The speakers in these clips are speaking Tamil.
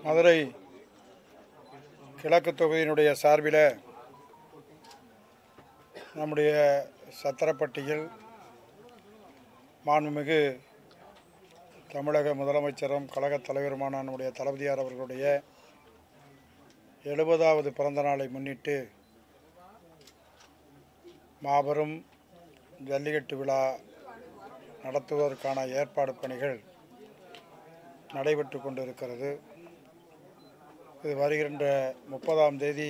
மதுரை கிழக்கு தொகுதியினுடைய சார்பில் நம்முடைய சத்திரப்பட்டியில் மாண்புமிகு தமிழக முதலமைச்சரும் கழகத் தலைவருமான நம்முடைய தளபதியார் அவர்களுடைய எழுபதாவது பிறந்த நாளை முன்னிட்டு மாபெரும் ஜல்லிக்கட்டு விழா நடத்துவதற்கான ஏற்பாடு பணிகள் நடைபெற்று கொண்டிருக்கிறது இது வருகின்ற முப்பதாம் தேதி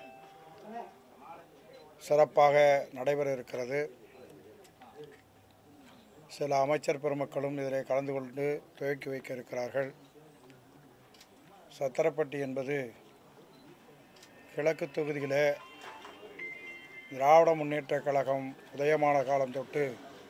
சிறப்பாக நடைபெற இருக்கிறது சில அமைச்சர் பெருமக்களும் இதில் கலந்து கொண்டு துவக்கி வைக்க இருக்கிறார்கள் சத்திரப்பட்டி என்பது கிழக்கு தொகுதியிலே திராவிட முன்னேற்ற கழகம் உதயமான காலம் தொட்டு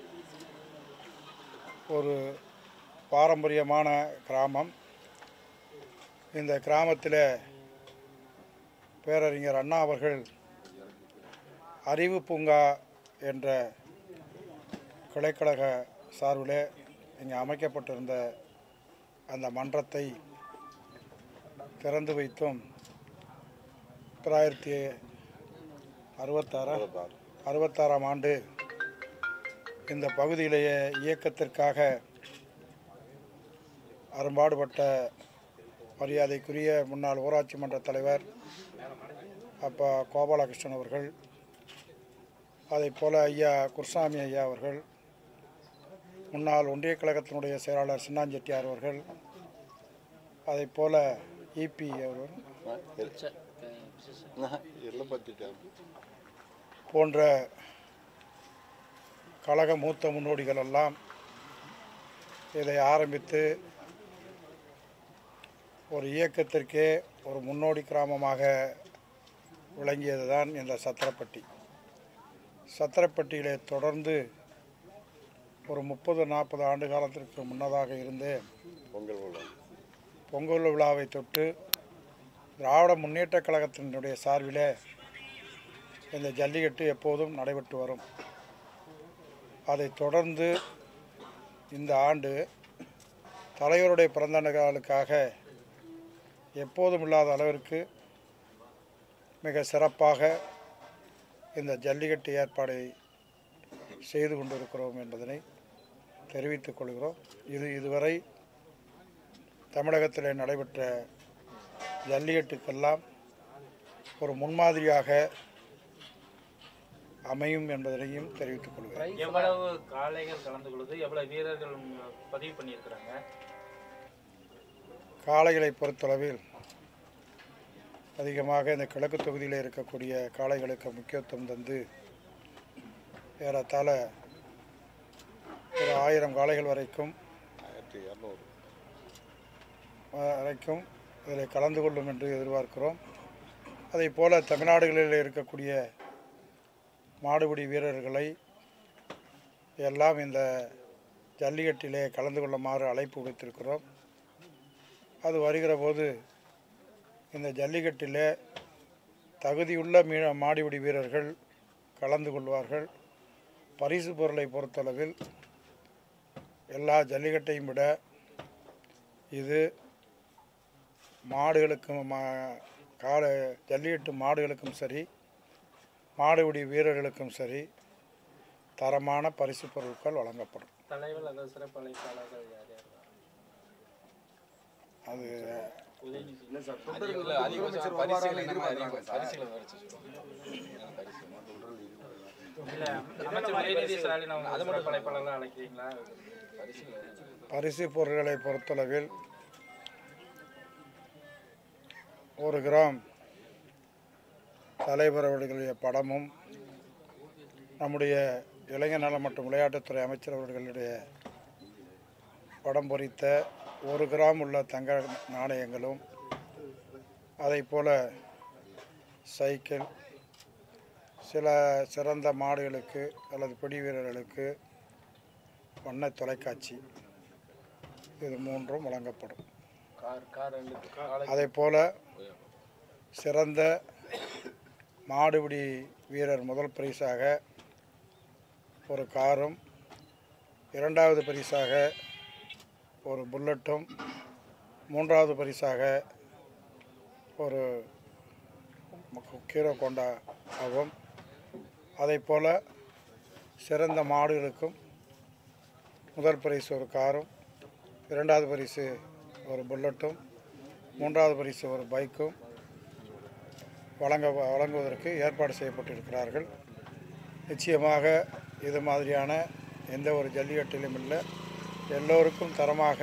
ஒரு பாரம்பரியமான கிராமம் இந்த கிராமத்தில் பேரறிஞர் அண்ணா அவர்கள் அறிவு பூங்கா என்ற கிளைக்கழக சார்பில் இங்கே அமைக்கப்பட்டிருந்த அந்த மன்றத்தை திறந்து வைத்தும் தொள்ளாயிரத்தி அறுபத்தாறா அறுபத்தாறாம் ஆண்டு இந்த பகுதியிலேயே இயக்கத்திற்காக அரும்பாடுபட்ட மரியாதைக்குரிய முன்னாள் ஊராட்சி மன்ற தலைவர் அப்பா கோபாலகிருஷ்ணன் அவர்கள் அதைப் போல ஐயா குருசாமி ஐயா அவர்கள் முன்னாள் ஒன்றிய கழகத்தினுடைய செயலாளர் சின்னாஞ்செட்டியார் அவர்கள் அதைப் போல இபி அவர்கள் போன்ற கழக மூத்த முன்னோடிகள் எல்லாம் இதை ஆரம்பித்து ஒரு இயக்கத்திற்கே ஒரு முன்னோடி கிராமமாக விளங்கியது தான் இந்த சத்திரப்பட்டி சத்திரப்பட்டியிலே தொடர்ந்து ஒரு முப்பது நாற்பது ஆண்டு காலத்திற்கு முன்னதாக இருந்து பொங்கல் விழா பொங்கல் விழாவை தொட்டு திராவிட முன்னேற்ற கழகத்தினுடைய சார்பிலே இந்த ஜல்லிக்கட்டு எப்போதும் நடைபெற்று வரும் அதைத் தொடர்ந்து இந்த ஆண்டு தலைவருடைய பிறந்த நாளுக்காக எப்போதும் இல்லாத அளவிற்கு மிக சிறப்பாக இந்த ஜல்லிக்கட்டு ஏற்பாடை செய்து கொண்டிருக்கிறோம் என்பதனை தெரிவித்துக் கொள்கிறோம் இது இதுவரை தமிழகத்தில் நடைபெற்ற ஜல்லிக்கட்டுக்கெல்லாம் ஒரு முன்மாதிரியாக அமையும் என்பதனையும் தெரிவித்துக் கொள்கிறேன் எவ்வளவு காளைகள் கலந்து கொள்ளுது எவ்வளவு வீரர்கள் உம், பதிவு பண்ணியிருக்கிறாங்க காளைகளை பொறுத்தளவில் அதிகமாக இந்த கிழக்கு தொகுதியில் இருக்கக்கூடிய காளைகளுக்கு முக்கியத்துவம் தந்து ஏறத்தாழ ஒரு ஆயிரம் காளைகள் வரைக்கும் ஆயிரத்தி இரநூறு வரைக்கும் இதில் கலந்து கொள்ளும் என்று எதிர்பார்க்கிறோம் அதைப் போல தமிழ்நாடுகளில் இருக்கக்கூடிய மாடுபிடி வீரர்களை எல்லாம் இந்த ஜல்லிக்கட்டிலே கலந்து கொள்ளுமாறு அழைப்பு விடுத்திருக்கிறோம் அது வருகிற போது இந்த ஜல்லிக்கட்டிலே தகுதியுள்ள மீ மாடுபிடி வீரர்கள் கலந்து கொள்வார்கள் பரிசு பொருளை பொறுத்தளவில் எல்லா ஜல்லிக்கட்டையும் விட இது மாடுகளுக்கும் மா கால ஜல்லிக்கட்டு மாடுகளுக்கும் சரி மாடுபிடி வீரர்களுக்கும் சரி தரமான பரிசு பொருட்கள் வழங்கப்படும் தலைவர் அல்லது சிறப்பு அழைப்பாளர்கள் யார் யார் அது உதயநிதி இல்ல அமைச்சர் உதயநிதி ஸ்டாலின் அவங்க சிறப்பு அழைப்பாளர்கள் அழைக்கிறீங்களா பரிசு பொருட்களை பொறுத்தளவில் ஒரு கிராம் தலைவர் அவர்களுடைய படமும் நம்முடைய இளைஞர் நலம் மற்றும் விளையாட்டுத்துறை அமைச்சர் அவர்களுடைய படம் பொறித்த ஒரு கிராம் உள்ள தங்க நாணயங்களும் அதைப் போல சைக்கிள் சில சிறந்த மாடுகளுக்கு அல்லது பிடி வீரர்களுக்கு வண்ண தொலைக்காட்சி இது மூன்றும் வழங்கப்படும் கார் கார் ரெண்டு அதே போல சிறந்த மாடுபிடி வீரர் முதல் பரிசாக ஒரு காரும் இரண்டாவது பரிசாக ஒரு புல்லட்டும் மூன்றாவது பரிசாக ஒரு கீரோ கொண்டாவும் அதை போல் சிறந்த மாடுகளுக்கும் முதல் பரிசு ஒரு காரும் இரண்டாவது பரிசு ஒரு புல்லட்டும் மூன்றாவது பரிசு ஒரு பைக்கும் வழங்க வழங்குவதற்கு ஏற்பாடு செய்யப்பட்டிருக்கிறார்கள் நிச்சயமாக இது மாதிரியான எந்த ஒரு ஜல்லிக்கட்டிலும் இல்லை எல்லோருக்கும் தரமாக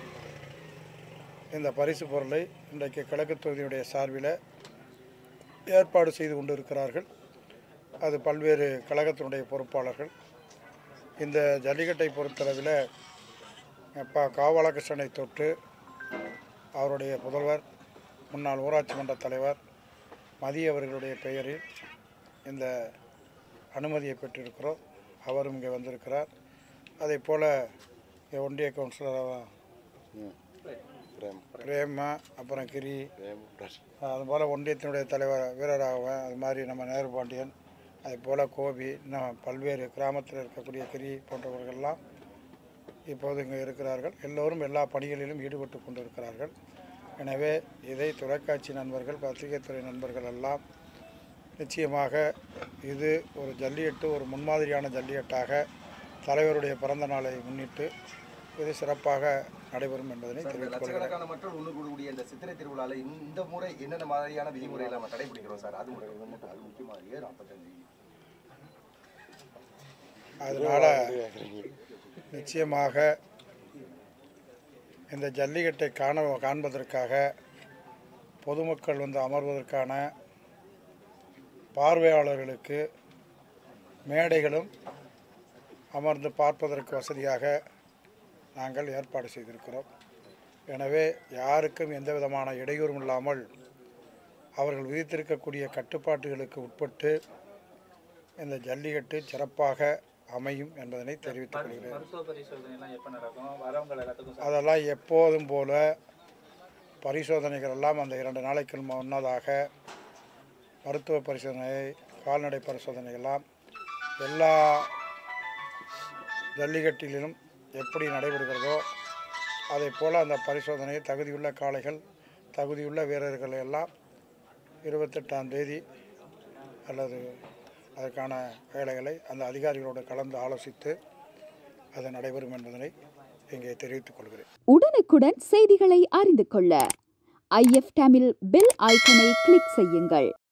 இந்த பரிசு பொருளை இன்றைக்கு கிழக்கு தொகுதியுடைய சார்பில் ஏற்பாடு செய்து கொண்டிருக்கிறார்கள் அது பல்வேறு கழகத்தினுடைய பொறுப்பாளர்கள் இந்த ஜல்லிக்கட்டை பொறுத்தளவில் அப்பா காவாலகிருஷ்ணனை தொட்டு அவருடைய புதல்வர் முன்னாள் ஊராட்சி மன்ற தலைவர் மதிய அவர்களுடைய பெயரில் இந்த அனுமதியை பெற்றிருக்கிறோம் அவரும் இங்கே வந்திருக்கிறார் அதே போல் இங்கே ஒன்றிய கவுன்சிலர் ம் பிரேம் பிரேமா அப்புறம் கிரி பிரேம் பிரஸ் அதுபோல் ஒன்றியத்தினுடைய தலைவர் வீரராகவன் அது மாதிரி நம்ம நேரு பாண்டியன் அதே போல் கோபி இன்னும் பல்வேறு கிராமத்தில் இருக்கக்கூடிய கிரி போன்றவர்கள்லாம் இப்போது இங்கே இருக்கிறார்கள் எல்லோரும் எல்லா பணிகளிலும் ஈடுபட்டு கொண்டிருக்கிறார்கள் எனவே இதை தொலைக்காட்சி நண்பர்கள் பத்திரிகைத்துறை நண்பர்கள் எல்லாம் நிச்சயமாக இது ஒரு ஜல்லிக்கட்டு ஒரு முன்மாதிரியான ஜல்லிக்கட்டாக தலைவருடைய பிறந்த நாளை முன்னிட்டு இது சிறப்பாக நடைபெறும் என்பதனை சார், இந்த தெரிவித்துக் கொள்கிறேன் லட்சக்கணக்கான மக்கள் ஒன்று கூடக்கூடிய இந்த சித்திரை திருவிழால இந்த முறை என்னென்ன மாதிரியான விதிமுறைகளை நம்ம கடைபிடிக்கிறோம் சார் அது மட்டும் அது முக்கியமா ஏழு நாற்பத்தஞ்சு அதனால் நிச்சயமாக இந்த ஜல்லிக்கட்டை காண காண்பதற்காக பொதுமக்கள் வந்து அமர்வதற்கான பார்வையாளர்களுக்கு மேடைகளும் அமர்ந்து பார்ப்பதற்கு வசதியாக நாங்கள் ஏற்பாடு செய்திருக்கிறோம் எனவே யாருக்கும் எந்த விதமான இடையூறும் இல்லாமல் அவர்கள் விதித்திருக்கக்கூடிய கட்டுப்பாட்டுகளுக்கு உட்பட்டு இந்த ஜல்லிக்கட்டு சிறப்பாக அமையும் என்பதனை தெரிவித்துக் கொள்கிறேன் மருத்துவ பரிசோதனை எல்லாம் எப்ப நடக்கும் வரவங்க எல்லாத்துக்கும் ச- அதெல்லாம் எப்போதும் போல பரிசோதனைகள் எல்லாம் அந்த இரண்டு நாளைக்கு முன்னதாக மருத்துவ பரிசோதனை கால்நடை பரிசோதனை எல்லாம் எல்லா ஜல்லிக்கட்டிலும் எப்படி நடைபெறுகிறதோ அதை போல் அந்த பரிசோதனை தகுதியுள்ள காளைகள் தகுதியுள்ள வீரர்கள் எல்லாம் இருபத்தெட்டாம் தேதி அல்லது அதற்கான வேலைகளை அந்த அதிகாரிகளோடு கலந்து ஆலோசித்து அது நடைபெறும் என்பதனை இங்கே தெரிவித்துக் கொள்கிறேன் உடனுக்குடன் செய்திகளை அறிந்து கொள்ள ஐஎஃப் தமிழ் பெல் ஐக்கனை கிளிக் செய்யுங்கள்